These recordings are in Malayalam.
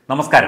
നമസ്കാരം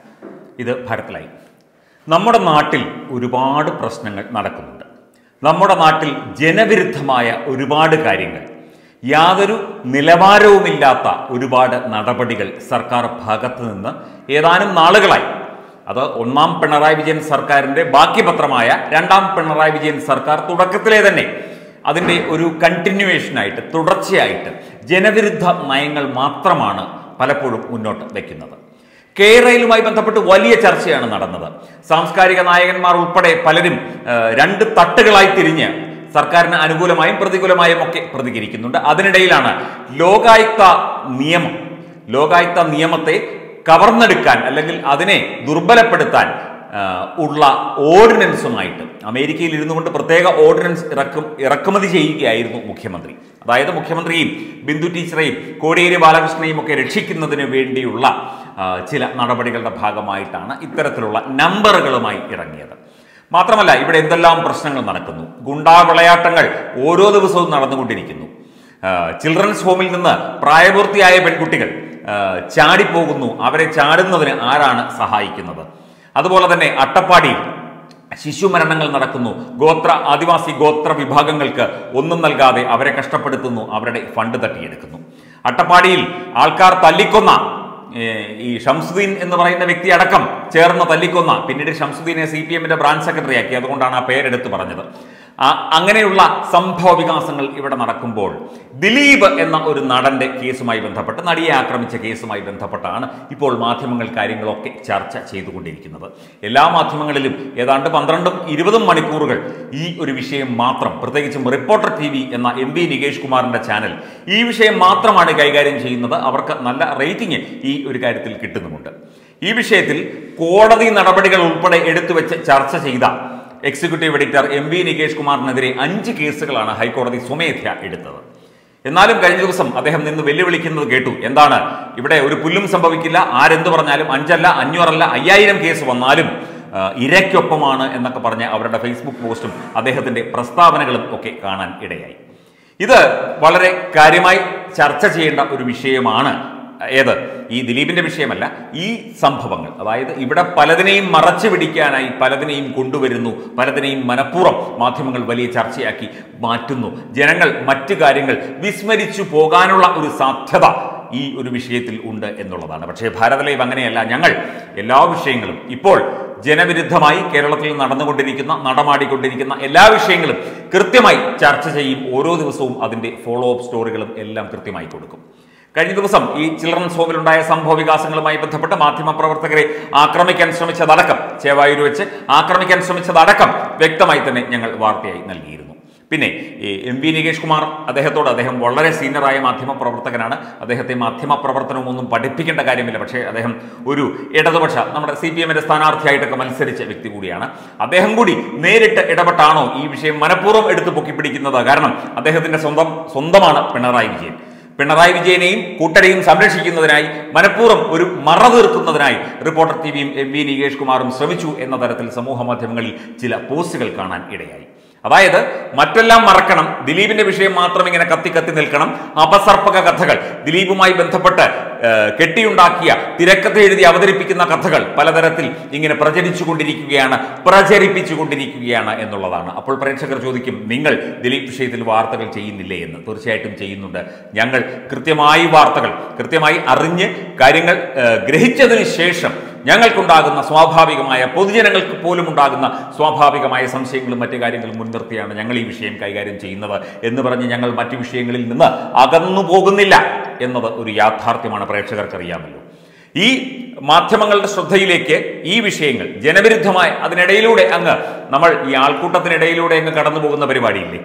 ഇത് ഭാരത് ലൈവ് നമ്മുടെ നാട്ടിൽ ഒരുപാട് പ്രശ്നങ്ങൾ നടക്കുന്നുണ്ട് നമ്മുടെ നാട്ടിൽ ജനവിരുദ്ധമായ ഒരുപാട് കാര്യങ്ങൾ യാതൊരു നിലവാരവുമില്ലാത്ത ഒരുപാട് നടപടികൾ സർക്കാർ ഭാഗത്ത് നിന്ന് ഏതാനും നാളുകളായി അത് ഒന്നാം പിണറായി വിജയൻ സർക്കാരിൻ്റെ ബാക്കി പത്രമായ രണ്ടാം പിണറായി വിജയൻ സർക്കാർ തുടക്കത്തിലെ തന്നെ അതിൻ്റെ ഒരു കണ്ടിന്യൂവേഷനായിട്ട് തുടർച്ചയായിട്ട് ജനവിരുദ്ധ നയങ്ങൾ മാത്രമാണ് പലപ്പോഴും മുന്നോട്ട് വയ്ക്കുന്നത് കേരളയിലുമായി ബന്ധപ്പെട്ട് വലിയ ചർച്ചയാണ് നടന്നത് സാംസ്കാരിക നായകന്മാർ ഉൾപ്പെടെ പലരും ആ, രണ്ട് തട്ടുകളായി തിരിഞ്ഞ് സർക്കാരിന് അനുകൂലമായും പ്രതികൂലമായും ഒക്കെ പ്രതികരിക്കുന്നുണ്ട് അതിനിടയിലാണ് ലോകായുക്ത നിയമം ലോകായുക്ത നിയമത്തെ കവർന്നെടുക്കാൻ അല്ലെങ്കിൽ അതിനെ ദുർബലപ്പെടുത്താൻ ആ, ഉള്ള ഓർഡിനൻസുമായിട്ട് അമേരിക്കയിൽ ഇരുന്നു കൊണ്ട് പ്രത്യേക ഓർഡിനൻസ് ഇറക്കും ഇറക്കുമതി ചെയ്യുകയായിരുന്നു മുഖ്യമന്ത്രി അതായത് മുഖ്യമന്ത്രിയും ബിന്ദു ടീച്ചറെയും കോടിയേരി ബാലകൃഷ്ണനെയും ഒക്കെ രക്ഷിക്കുന്നതിന് വേണ്ടിയുള്ള ആ, ചില നടപടികളുടെ ഭാഗമായിട്ടാണ് ഇത്തരത്തിലുള്ള നമ്പറുകളുമായി ഇറങ്ങിയത് മാത്രമല്ല ഇവിടെ എന്തെല്ലാം പ്രശ്നങ്ങൾ നടക്കുന്നു ഗുണ്ടാ വിളയാട്ടങ്ങൾ ഓരോ ദിവസവും നടന്നുകൊണ്ടിരിക്കുന്നു ആ, ചിൽഡ്രൻസ് ഹോമിൽ നിന്ന് പ്രായപൂർത്തിയായ പെൺകുട്ടികൾ ആ, ചാടിപ്പോകുന്നു അവരെ ചാടുന്നതിന് ആരാണ് സഹായിക്കുന്നത് അതുപോലെ തന്നെ അട്ടപ്പാടിയിൽ ശിശുമരണങ്ങൾ നടക്കുന്നു ഗോത്ര ആദിവാസി ഗോത്ര വിഭാഗങ്ങൾക്ക് ഒന്നും നൽകാതെ അവരെ കഷ്ടപ്പെടുത്തുന്നു അവരുടെ ഫണ്ട് തട്ടിയെടുക്കുന്നു അട്ടപ്പാടിയിൽ ആൾക്കാർ തല്ലിക്കൊന്ന ഏ, ഈ ഷംസുദ്ദീൻ എന്ന് പറയുന്ന വ്യക്തി അടക്കം ചേർന്ന് തല്ലിക്കൊന്ന പിന്നീട് ഷംസുദ്ദീനെ സി പി എമ്മിന്റെ ബ്രാഞ്ച് സെക്രട്ടറി ആക്കി അതുകൊണ്ടാണ് ആ പേരെടുത്ത് പറഞ്ഞത് ആ- അങ്ങനെയുള്ള സംഭവ വികാസങ്ങൾ ഇവിടെ നടക്കുമ്പോൾ ദിലീപ് എന്ന ഒരു നടന്റെ കേസുമായി ബന്ധപ്പെട്ട് നടിയെ ആക്രമിച്ച കേസുമായി ബന്ധപ്പെട്ടാണ് ഇപ്പോൾ മാധ്യമങ്ങൾ കാര്യങ്ങളൊക്കെ ചർച്ച ചെയ്തുകൊണ്ടിരിക്കുന്നത് എല്ലാ മാധ്യമങ്ങളിലും ഏതാണ്ട് പന്ത്രണ്ടും ഇരുപതും മണിക്കൂറുകൾ ഈ ഒരു വിഷയം മാത്രം പ്രത്യേകിച്ചും റിപ്പോർട്ടർ ടി വി എന്ന എം വി നികേഷ് കുമാറിന്റെ ചാനൽ ഈ വിഷയം മാത്രമാണ് കൈകാര്യം ചെയ്യുന്നത് അവർക്ക് നല്ല റേറ്റിംഗ് ഈ ഒരു കാര്യത്തിൽ കിട്ടുന്നുമുണ്ട് ഈ വിഷയത്തിൽ കോടതി നടപടികൾ ഉൾപ്പെടെ എടുത്തുവെച്ച് ചർച്ച ചെയ്ത executive editor M V Nikesh കുമാറിനെതിരെ അഞ്ച് കേസുകളാണ് ഹൈക്കോടതി സ്വമേധയ എടുത്തത് എന്നാലും കഴിഞ്ഞ ദിവസം അദ്ദേഹം നിന്ന് വെല്ലുവിളിക്കുന്നത് കേട്ടു എന്താണ് ഇവിടെ ഒരു പുല്ലും സംഭവിക്കില്ല ആരെന്ത് പറഞ്ഞാലും അഞ്ചല്ല അഞ്ഞൂറല്ല അയ്യായിരം കേസ് വന്നാലും ആ, ഇരയ്ക്കൊപ്പമാണ് എന്നൊക്കെ പറഞ്ഞ് അവരുടെ ഫേസ്ബുക്ക് പോസ്റ്റും അദ്ദേഹത്തിന്റെ പ്രസ്താവനകളും ഒക്കെ കാണാൻ ഇടയായി ഇത് വളരെ കാര്യമായി ചർച്ച ചെയ്യേണ്ട ഒരു വിഷയമാണ് ഏത് ഈ ദിലീപിന്റെ വിഷയമല്ല ഈ സംഭവങ്ങൾ അതായത് ഇവിടെ പലതിനെയും മറച്ചു പിടിക്കാനായി പലതിനെയും കൊണ്ടുവരുന്നു പലതിനെയും മനഃപൂർവ്വം മാധ്യമങ്ങൾ വലിയ ചർച്ചയാക്കി മാറ്റുന്നു ജനങ്ങൾ മറ്റു കാര്യങ്ങൾ വിസ്മരിച്ചു പോകാനുള്ള ഒരു സാധ്യത ഈ ഒരു വിഷയത്തിൽ ഉണ്ട് എന്നുള്ളതാണ് പക്ഷേ ഭാരതലൈവ് അങ്ങനെയല്ല ഞങ്ങൾ എല്ലാ വിഷയങ്ങളും ഇപ്പോൾ ജനവിരുദ്ധമായി കേരളത്തിൽ നടന്നുകൊണ്ടിരിക്കുന്ന നടമാടിക്കൊണ്ടിരിക്കുന്ന എല്ലാ വിഷയങ്ങളും കൃത്യമായി ചർച്ച ചെയ്യും ഓരോ ദിവസവും അതിൻ്റെ ഫോളോ അപ്പ് സ്റ്റോറികളും എല്ലാം കൃത്യമായി കൊടുക്കും കഴിഞ്ഞ ദിവസം ഈ ചിൽഡ്രൻസ് ഹോമിലുണ്ടായ സംഭവ വികാസങ്ങളുമായി ബന്ധപ്പെട്ട് മാധ്യമപ്രവർത്തകരെ ആക്രമിക്കാൻ ശ്രമിച്ചതടക്കം ചേവായൂർ വെച്ച് ആക്രമിക്കാൻ ശ്രമിച്ചതടക്കം വ്യക്തമായി തന്നെ ഞങ്ങൾ വാർത്തയായി നൽകിയിരുന്നു പിന്നെ ഈ എം വി നികേഷ് കുമാർ അദ്ദേഹത്തോട് അദ്ദേഹം വളരെ സീനിയറായ മാധ്യമ പ്രവർത്തകനാണ് അദ്ദേഹത്തെ മാധ്യമ പ്രവർത്തനമൊന്നും പഠിപ്പിക്കേണ്ട കാര്യമില്ല പക്ഷേ അദ്ദേഹം ഒരു ഇടതുപക്ഷ നമ്മുടെ സി പി എമ്മിന്റെ സ്ഥാനാർത്ഥിയായിട്ടൊക്കെ മത്സരിച്ച വ്യക്തി കൂടിയാണ് അദ്ദേഹം കൂടി നേരിട്ട് ഇടപെട്ടാണോ ഈ വിഷയം മനഃപൂർവ്വം എടുത്തു പൊക്കിപ്പിടിക്കുന്നത് കാരണം അദ്ദേഹത്തിന്റെ സ്വന്തം സ്വന്തമാണ് പിണറായി വിജയൻ പിണറായി വിജയനെയും കൂട്ടരെയും സംരക്ഷിക്കുന്നതിനായി മനഃപൂർവ്വം ഒരു മറ തീർക്കുന്നതിനായി റിപ്പോർട്ടർ ടി വിയും എം വി നികേഷ് കുമാറും ശ്രമിച്ചു എന്ന തരത്തിൽ സമൂഹ മാധ്യമങ്ങളിൽ ചില പോസ്റ്റുകൾ കാണാൻ ഇടയായി അതായത് മറ്റെല്ലാം മറക്കണം ദിലീപിന്റെ വിഷയം മാത്രം ഇങ്ങനെ കത്തി കത്തി നിൽക്കണം അപസർപ്പക കഥകൾ ദിലീപുമായി ബന്ധപ്പെട്ട് ഏഹ്, കെട്ടിയുണ്ടാക്കിയ തിരക്കഥ എഴുതി അവതരിപ്പിക്കുന്ന കഥകൾ പലതരത്തിൽ ഇങ്ങനെ പ്രചരിച്ചുകൊണ്ടിരിക്കുകയാണ് പ്രചരിപ്പിച്ചുകൊണ്ടിരിക്കുകയാണ് എന്നുള്ളതാണ് അപ്പോൾ പ്രേക്ഷകർ ചോദിക്കും നിങ്ങൾ ദിലീപ് വിഷയത്തിൽ വാർത്തകൾ ചെയ്യുന്നില്ലേ എന്ന് തീർച്ചയായിട്ടും ചെയ്യുന്നുണ്ട് ഞങ്ങൾ കൃത്യമായി വാർത്തകൾ കൃത്യമായി അറിഞ്ഞ് കാര്യങ്ങൾ ഏഹ്, ഗ്രഹിച്ചതിന് ശേഷം ഞങ്ങൾക്കുണ്ടാകുന്ന സ്വാഭാവികമായ പൊതുജനങ്ങൾക്ക് പോലും ഉണ്ടാകുന്ന സ്വാഭാവികമായ സംശയങ്ങളും മറ്റു കാര്യങ്ങളും മുൻനിർത്തിയാണ് ഞങ്ങൾ ഈ വിഷയം കൈകാര്യം ചെയ്യുന്നത് എന്ന് പറഞ്ഞ് ഞങ്ങൾ മറ്റു വിഷയങ്ങളിൽ നിന്ന് അകന്നു പോകുന്നില്ല എന്നത് ഒരു യാഥാർത്ഥ്യമാണ് പ്രേക്ഷകർക്കറിയാമല്ലോ ഈ മാധ്യമങ്ങളുടെ ശ്രദ്ധയിലേക്ക് ഈ വിഷയങ്ങൾ ജനവിരുദ്ധമായ അതിനിടയിലൂടെ അങ്ങ് നമ്മൾ ഈ ആൾക്കൂട്ടത്തിനിടയിലൂടെ അങ്ങ് കടന്നു പോകുന്ന പരിപാടിയില്ലേ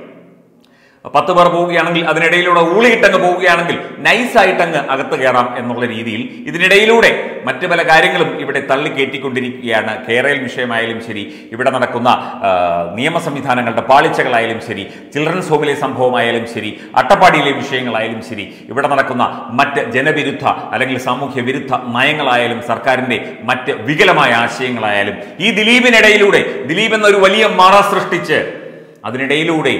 പത്ത് പേർ പോവുകയാണെങ്കിൽ അതിനിടയിലൂടെ ഊളിയിട്ടങ്ങ് പോവുകയാണെങ്കിൽ നൈസായിട്ടങ്ങ് അകത്ത് കയറാം എന്നുള്ള രീതിയിൽ ഇതിനിടയിലൂടെ മറ്റു പല കാര്യങ്ങളും ഇവിടെ തള്ളിക്കയറ്റിക്കൊണ്ടിരിക്കുകയാണ് കേരള വിഷയമായാലും ശരി ഇവിടെ നടക്കുന്ന ആ, നിയമ സംവിധാനങ്ങളുടെ പാളിച്ചകളായാലും ശരി ചിൽഡ്രൻസ് ഹോമിലെ സംഭവമായാലും ശരി അട്ടപ്പാടിയിലെ വിഷയങ്ങളായാലും ശരി ഇവിടെ നടക്കുന്ന മറ്റ് ജനവിരുദ്ധ അല്ലെങ്കിൽ സാമൂഹ്യ വിരുദ്ധ നയങ്ങളായാലും സർക്കാരിന്റെ മറ്റ് വികലമായ ആശയങ്ങളായാലും ഈ ദിലീപിനിടയിലൂടെ ദിലീപ് എന്നൊരു വലിയ മറ സൃഷ്ടിച്ച് അതിനിടയിലൂടെ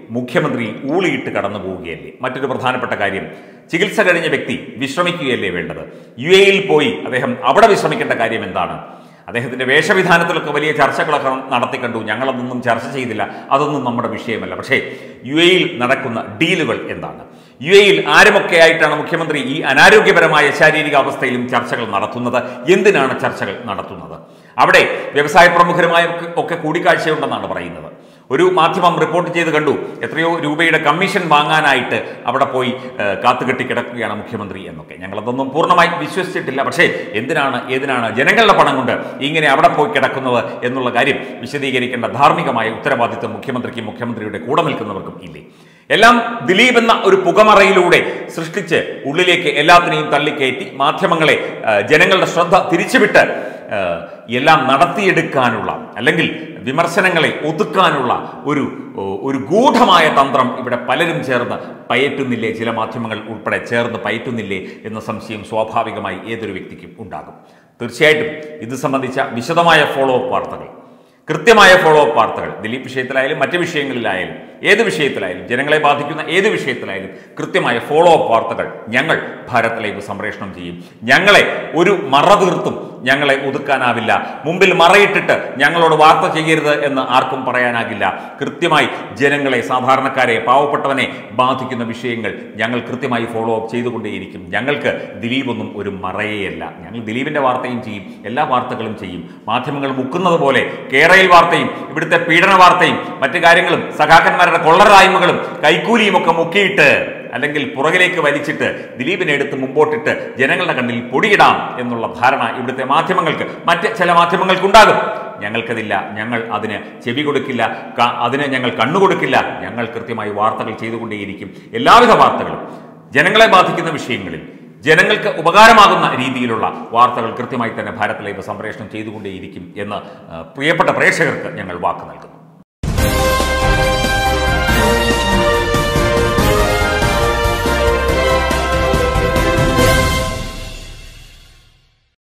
മുഖ്യമന്ത്രി ഊളിയിട്ട് കടന്നു പോവുകയല്ലേ മറ്റൊരു പ്രധാനപ്പെട്ട കാര്യം ചികിത്സ കഴിഞ്ഞ വ്യക്തി വിശ്രമിക്കുകയല്ലേ വേണ്ടത് യു എയിൽ പോയി അദ്ദേഹം അവിടെ വിശ്രമിക്കേണ്ട കാര്യം എന്താണ് അദ്ദേഹത്തിന്റെ വേഷവിധാനത്തിലൊക്കെ വലിയ ചർച്ചകളൊക്കെ നടത്തിക്കണ്ടു ഞങ്ങളതൊന്നും ചർച്ച ചെയ്തില്ല അതൊന്നും നമ്മുടെ വിഷയമല്ല പക്ഷേ യു എയിൽ നടക്കുന്ന ഡീലുകൾ എന്താണ് യു എയിൽ ആരുമൊക്കെ ആയിട്ടാണ് മുഖ്യമന്ത്രി ഈ അനാരോഗ്യപരമായ ശാരീരിക അവസ്ഥയിലും ചർച്ചകൾ നടത്തുന്നത് എന്തിനാണ് ചർച്ചകൾ നടത്തുന്നത് അവിടെ വ്യവസായ പ്രമുഖരുമായ ഒക്കെ- ഒക്കെ കൂടിക്കാഴ്ചയുണ്ടെന്നാണ് പറയുന്നത് ഒരു മാധ്യമം റിപ്പോർട്ട് ചെയ്ത് കണ്ടു എത്രയോ രൂപയുടെ കമ്മീഷൻ വാങ്ങാനായിട്ട് അവിടെ പോയി ഏഹ്, കാത്തുകെട്ടി കിടക്കുകയാണ് മുഖ്യമന്ത്രി എന്നൊക്കെ ഞങ്ങളതൊന്നും പൂർണ്ണമായി വിശ്വസിച്ചിട്ടില്ല പക്ഷേ എന്തിനാണ് ഏതിനാണ് ജനങ്ങളുടെ പണം കൊണ്ട് ഇങ്ങനെ അവിടെ പോയി കിടക്കുന്നത് എന്നുള്ള കാര്യം വിശദീകരിക്കേണ്ട ധാർമ്മികമായ ഉത്തരവാദിത്വം മുഖ്യമന്ത്രിക്കും മുഖ്യമന്ത്രിയുടെ കൂടെ നിൽക്കുന്നവർക്കും ഇല്ലേ എല്ലാം ദിലീപ് എന്ന ഒരു പുകമറയിലൂടെ സൃഷ്ടിച്ച് ഉള്ളിലേക്ക് എല്ലാത്തിനെയും തള്ളിക്കയറ്റി മാധ്യമങ്ങളെ ഏഹ്, ജനങ്ങളുടെ ശ്രദ്ധ തിരിച്ചുവിട്ട് ഏഹ്, എല്ലാം നടത്തിയെടുക്കാനുള്ള അല്ലെങ്കിൽ വിമർശനങ്ങളെ ഒതുക്കാനുള്ള ഒരു ഓ, ഒരു ഗൂഢമായ തന്ത്രം ഇവിടെ പലരും ചേർന്ന് പയറ്റുന്നില്ലേ ചില മാധ്യമങ്ങൾ ഉൾപ്പെടെ ചേർന്ന് പയറ്റുന്നില്ലേ എന്ന സംശയം സ്വാഭാവികമായി ഏതൊരു വ്യക്തിക്കും ഉണ്ടാകും തീർച്ചയായിട്ടും ഇത് സംബന്ധിച്ച വിശദമായ ഫോളോ അപ്പ് വാർത്തകൾ കൃത്യമായ ഫോളോ അപ്പ് വാർത്തകൾ ദിലീപ് വിഷയത്തിലായാലും മറ്റ് വിഷയങ്ങളിലായാലും ഏത് വിഷയത്തിലായാലും ജനങ്ങളെ ബാധിക്കുന്ന ഏത് വിഷയത്തിലായാലും കൃത്യമായ ഫോളോ അപ്പ് വാർത്തകൾ ഞങ്ങൾ ഭാരത് ലൈവ് സംപ്രേഷണം ചെയ്യും ഞങ്ങളെ ഒരു മറ തീർത്തും ഞങ്ങളെ ഒതുക്കാനാവില്ല മുമ്പിൽ മറയിട്ടിട്ട് ഞങ്ങളോട് വാർത്ത ചെയ്യരുത് എന്ന് ആർക്കും പറയാനാകില്ല കൃത്യമായി ജനങ്ങളെ സാധാരണക്കാരെ പാവപ്പെട്ടവനെ ബാധിക്കുന്ന വിഷയങ്ങൾ ഞങ്ങൾ കൃത്യമായി ഫോളോ അപ്പ് ചെയ്തുകൊണ്ടേയിരിക്കും ഞങ്ങൾക്ക് ദിലീപൊന്നും ഒരു മറയേയല്ല ഞങ്ങൾ ദിലീപിന്റെ വാർത്തയും ചെയ്യും എല്ലാ വാർത്തകളും ചെയ്യും മാധ്യമങ്ങൾ മുക്കുന്നത് പോലെ കേരളയിൽ വാർത്തയും ഇവിടുത്തെ പീഡന വാർത്തയും മറ്റു കാര്യങ്ങളും സഖാക്കന്മാരുടെ കൊള്ളരായ്മകളും കൈക്കൂലിയും ഒക്കെ മുക്കിയിട്ട് അല്ലെങ്കിൽ പുറകിലേക്ക് വലിച്ചിട്ട് ദിലീപിനെ എടുത്ത് മുമ്പോട്ടിട്ട് ജനങ്ങളുടെ കണ്ണിൽ പൊടിയിടാം എന്നുള്ള ധാരണ ഇവിടുത്തെ മാധ്യമങ്ങൾക്ക് മറ്റ് ചില മാധ്യമങ്ങൾക്കുണ്ടാകും ഞങ്ങൾക്കതില്ല ഞങ്ങൾ അതിന് ചെവി കൊടുക്കില്ല ക- അതിന് ഞങ്ങൾ കണ്ണുകൊടുക്കില്ല ഞങ്ങൾ കൃത്യമായി വാർത്തകൾ ചെയ്തുകൊണ്ടേയിരിക്കും എല്ലാവിധ വാർത്തകളും ജനങ്ങളെ ബാധിക്കുന്ന വിഷയങ്ങളിൽ ജനങ്ങൾക്ക് ഉപകാരമാകുന്ന രീതിയിലുള്ള വാർത്തകൾ കൃത്യമായി തന്നെ ഭാരത് ലൈവ് സംപ്രേഷണം ചെയ്തുകൊണ്ടേയിരിക്കും എന്ന് ആ, പ്രിയപ്പെട്ട പ്രേക്ഷകർക്ക് ഞങ്ങൾ വാക്ക് നൽകുന്നു